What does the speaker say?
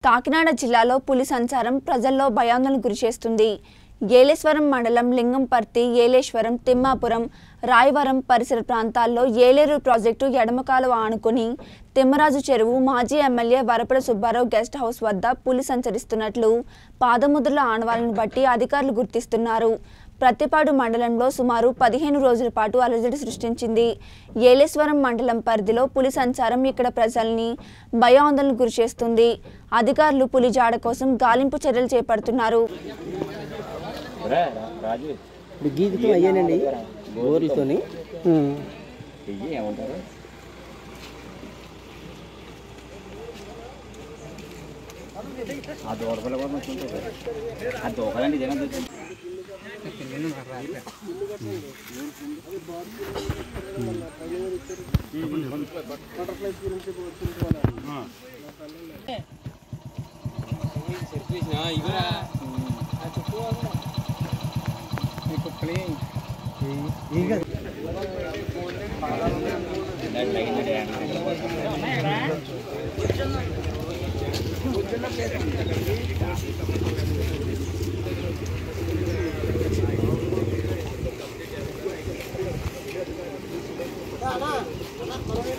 కాకినాడ జిల్లాలో పులి సంచారం ప్రజల్లో భయాందోళన గురిచేస్తుంది ఏలేశ్వరం మండలం లింగంపర్తి ఏలేశ్వరం తిమ్మాపురం రాయవరం పరిసర ప్రాంతాల్లో ఏలేరు ప్రాజెక్టు ఎడమకాలువ ఆనుకుని తిమ్మరాజు చెరువు మాజీ MLA Varapada Subbarao guest house వద్ద పులి సంచరిస్తున్నట్లు పాదముద్రల ఆనవాలను బట్టి అధికారులు గుర్తిస్తున్నారు ప్రత్తిపాడు మండలంలో సుమారు పదిహేను రోజుల పాటు అలజడి సృష్టించింది ఏలేశ్వరం మండలం పరిధిలో పులి సంచారం ఇక్కడ ప్రజల్ని భయాందోళనకు గురిచేస్తుంది అధికారులు పులి జాడ కోసం గాలింపు చర్యలు చేపడుతున్నారు రాజు ఇప్పుడు గీతతో అయ్యానండి గోరుతోని చెయ్యి ఏమంటారు ఆ దూడపిల్ల కూడా మంచిగా ఉంటుంది ఆ దూకలండి జనం తెచ్చింది